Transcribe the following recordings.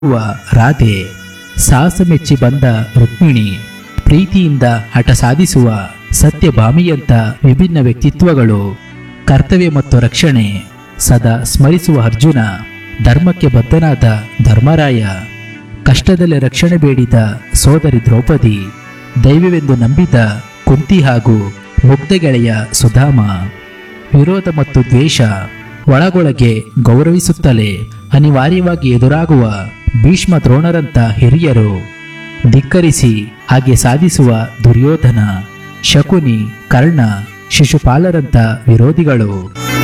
ವ ರಾಧೆ ಸಾಹಸ ಮೆಚ್ಚಿ ಬಂದ ರುಕ್ಮಿಣಿ ಪ್ರೀತಿಯಿಂದ ಹಠ ಸಾಧಿಸುವ ಸತ್ಯಭಾಮಿಯಂತ ವಿಭಿನ್ನ ವ್ಯಕ್ತಿತ್ವಗಳು ಕರ್ತವ್ಯ ಮತ್ತು ರಕ್ಷಣೆ ಸದಾ ಸ್ಮರಿಸುವ ಅರ್ಜುನ ಧರ್ಮಕ್ಕೆ ಬದ್ಧನಾದ ಧರ್ಮರಾಯ ಕಷ್ಟದಲ್ಲಿ ರಕ್ಷಣೆ ಬೇಡಿದ ಸೋದರಿ ದ್ರೌಪದಿ ದೈವವೆಂದು ನಂಬಿದ ಕುಂತಿ ಹಾಗೂ ಮುಗ್ಧ ಗೆಳೆಯ ಸುಧಾಮ ವಿರೋಧ ಮತ್ತು ದ್ವೇಷ ಒಳಗೊಳಗೆ ಗೌರವಿಸುತ್ತಲೇ ಅನಿವಾರ್ಯವಾಗಿ ಎದುರಾಗುವ ಭೀಷ್ಮ ದ್ರೋಣರಂತ ಹಿರಿಯರು ಧಿಕ್ಕರಿಸಿ ಹಾಗೆ ಸಾಧಿಸುವ ದುರ್ಯೋಧನ ಶಕುನಿ ಕರ್ಣ ಶಿಶುಪಾಲರಂತ ವಿರೋಧಿಗಳು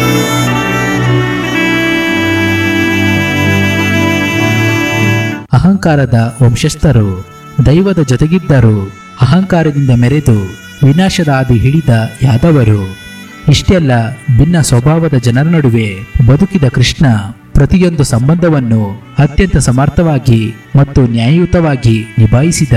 ಅಹಂಕಾರದ ವಂಶಸ್ಥರು ದೈವದ ಜೊತೆಗಿದ್ದರು ಅಹಂಕಾರದಿಂದ ಮೆರೆದು ವಿನಾಶದ ಹಾದಿ ಹಿಡಿದ ಯಾದವರು ಇಷ್ಟೆಲ್ಲ ಭಿನ್ನ ಸ್ವಭಾವದ ಜನರ ನಡುವೆ ಬದುಕಿದ ಕೃಷ್ಣ ಪ್ರತಿಯೊಂದು ಸಂಬಂಧವನ್ನು ಅತ್ಯಂತ ಸಮರ್ಥವಾಗಿ ಮತ್ತು ನ್ಯಾಯಯುತವಾಗಿ ನಿಭಾಯಿಸಿದ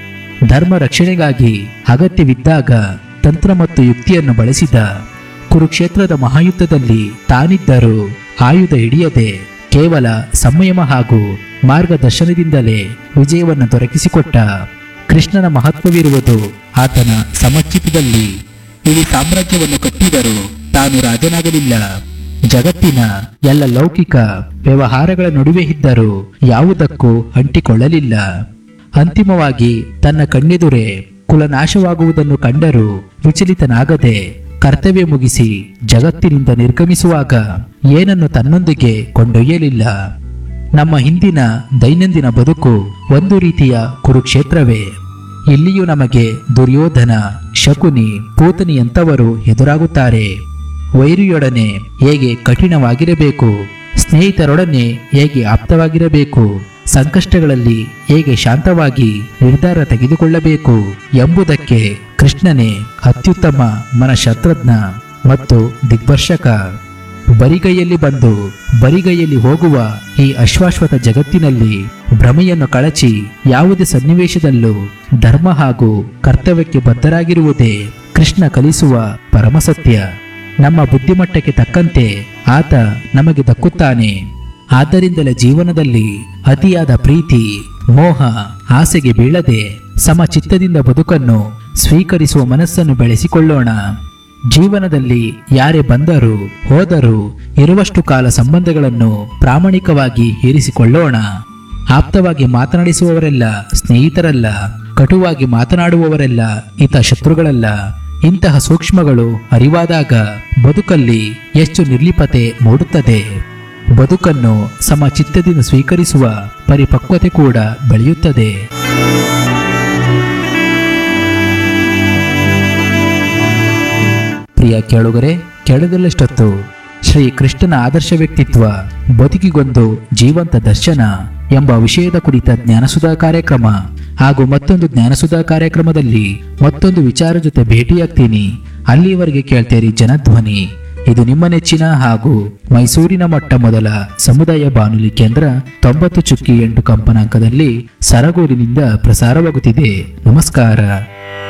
ಧರ್ಮ ರಕ್ಷಣೆಗಾಗಿ ಅಗತ್ಯವಿದ್ದಾಗ ತಂತ್ರ ಮತ್ತು ಯುಕ್ತಿಯನ್ನು ಬಳಸಿದ ಕುರುಕ್ಷೇತ್ರದ ಮಹಾಯುದ್ಧದಲ್ಲಿ ತಾನಿದ್ದರೂ ಆಯುಧ ಹಿಡಿಯದೆ ಕೇವಲ ಸಂಯಮ ಹಾಗೂ ಮಾರ್ಗದರ್ಶನದಿಂದಲೇ ವಿಜಯವನ್ನು ದೊರಕಿಸಿಕೊಟ್ಟ ಕೃಷ್ಣನ ಮಹತ್ವವಿರುವುದು ಆತನ ಸಮಚಿತದಲ್ಲಿ ಇಡೀ ಸಾಮ್ರಾಜ್ಯವನ್ನು ಕಟ್ಟಿದರೂ ತಾನು ರಾಜನಾಗಲಿಲ್ಲ ಜಗತ್ತಿನ ಎಲ್ಲ ಲೌಕಿಕ ವ್ಯವಹಾರಗಳ ನಡುವೆ ಇದ್ದರೂ ಯಾವುದಕ್ಕೂ ಅಂಟಿಕೊಳ್ಳಲಿಲ್ಲ ಅಂತಿಮವಾಗಿ ತನ್ನ ಕಣ್ಣೆದುರೇ ಕುಲನಾಶವಾಗುವುದನ್ನು ಕಂಡರೂ ವಿಚಲಿತನಾಗದೆ ಕರ್ತವ್ಯ ಮುಗಿಸಿ ಜಗತ್ತಿನಿಂದ ನಿರ್ಗಮಿಸುವಾಗ ಏನನ್ನು ತನ್ನೊಂದಿಗೆ ಕೊಂಡೊಯ್ಯಲಿಲ್ಲ ನಮ್ಮ ಹಿಂದಿನ ದೈನಂದಿನ ಬದುಕು ಒಂದು ರೀತಿಯ ಕುರುಕ್ಷೇತ್ರವೇ ಇಲ್ಲಿಯೂ ನಮಗೆ ದುರ್ಯೋಧನ ಶಕುನಿ ಪೂತನಿಯಂಥವರು ಎದುರಾಗುತ್ತಾರೆ ವೈರಿಯೊಡನೆ ಹೇಗೆ ಕಠಿಣವಾಗಿರಬೇಕು ಸ್ನೇಹಿತರೊಡನೆ ಹೇಗೆ ಆಪ್ತವಾಗಿರಬೇಕು ಸಂಕಷ್ಟಗಳಲ್ಲಿ ಹೇಗೆ ಶಾಂತವಾಗಿ ನಿರ್ಧಾರ ತೆಗೆದುಕೊಳ್ಳಬೇಕು ಎಂಬುದಕ್ಕೆ ಕೃಷ್ಣನೇ ಅತ್ಯುತ್ತಮ ಮನಶಾಸ್ತ್ರಜ್ಞ ಮತ್ತು ದಿಗ್ದರ್ಶಕ ಬರಿಗೈಯಲ್ಲಿ ಬಂದು ಬರಿಗೈಯಲ್ಲಿ ಹೋಗುವ ಈ ಅಶ್ವಾಶ್ವತ ಜಗತ್ತಿನಲ್ಲಿ ಭ್ರಮೆಯನ್ನು ಕಳಚಿ ಯಾವುದೇ ಸನ್ನಿವೇಶದಲ್ಲೂ ಧರ್ಮ ಹಾಗೂ ಕರ್ತವ್ಯಕ್ಕೆ ಬದ್ಧರಾಗಿರುವುದೇ ಕೃಷ್ಣ ಕಲಿಸುವ ಪರಮಸತ್ಯ ನಮ್ಮ ಬುದ್ಧಿಮಟ್ಟಕ್ಕೆ ತಕ್ಕಂತೆ ಆತ ನಮಗೆ ದಕ್ಕುತ್ತಾನೆ ಆದ್ದರಿಂದಲೇ ಜೀವನದಲ್ಲಿ ಅತಿಯಾದ ಪ್ರೀತಿ ಮೋಹ ಆಸೆಗೆ ಬೀಳದೆ ಸಮಚಿತ್ತದಿಂದ ಬದುಕನ್ನು ಸ್ವೀಕರಿಸುವ ಮನಸ್ಸನ್ನು ಬೆಳೆಸಿಕೊಳ್ಳೋಣ ಜೀವನದಲ್ಲಿ ಯಾರೇ ಬಂದರೂ ಹೋದರೂ ಇರುವಷ್ಟು ಕಾಲ ಸಂಬಂಧಗಳನ್ನು ಪ್ರಾಮಾಣಿಕವಾಗಿ ಇರಿಸಿಕೊಳ್ಳೋಣ ಆಪ್ತವಾಗಿ ಮಾತನಾಡಿಸುವವರೆಲ್ಲ ಸ್ನೇಹಿತರಲ್ಲ ಕಟುವಾಗಿ ಮಾತನಾಡುವವರೆಲ್ಲ ಹಿತ ಶತ್ರುಗಳಲ್ಲ ಇಂತಹ ಸೂಕ್ಷ್ಮಗಳು ಅರಿವಾದಾಗ ಬದುಕಲ್ಲಿ ಹೆಚ್ಚು ನಿರ್ಲಿಪತೆ ಮೂಡುತ್ತದೆ ಬದುಕನ್ನು ಸಮಚಿತ್ತದಿಂದ ಸ್ವೀಕರಿಸುವ ಪರಿಪಕ್ವತೆ ಕೂಡ ಬೆಳೆಯುತ್ತದೆ ಪ್ರಿಯ ಕೇಳುಗರೆ ಕೆಳದಲ್ಲಷ್ಟೊತ್ತು ಶ್ರೀ ಕೃಷ್ಣನ ಆದರ್ಶ ವ್ಯಕ್ತಿತ್ವ ಬದುಕಿಗೊಂದು ಜೀವಂತ ದರ್ಶನ ಎಂಬ ವಿಷಯದ ಕುರಿತ ಜ್ಞಾನಸುಧಾ ಕಾರ್ಯಕ್ರಮ ಹಾಗೂ ಮತ್ತೊಂದು ಜ್ಞಾನಸುಧಾ ಕಾರ್ಯಕ್ರಮದಲ್ಲಿ ಮತ್ತೊಂದು ವಿಚಾರ ಜೊತೆ ಭೇಟಿಯಾಗ್ತೀನಿ ಅಲ್ಲಿಯವರೆಗೆ ಕೇಳ್ತೇರಿ ಜನಧ್ವನಿ ಇದು ನಿಮ್ಮ ನೆಚ್ಚಿನ ಹಾಗೂ ಮೈಸೂರಿನ ಮೊಟ್ಟ ಮೊದಲ ಸಮುದಾಯ ಬಾನುಲಿ ಕೇಂದ್ರ ತೊಂಬತ್ತು ಚುಕ್ಕಿ ಎಂಟು ಕಂಪನಾಂಕದಲ್ಲಿ ಸರಗೂರಿನಿಂದ ಪ್ರಸಾರವಾಗುತ್ತಿದೆ ನಮಸ್ಕಾರ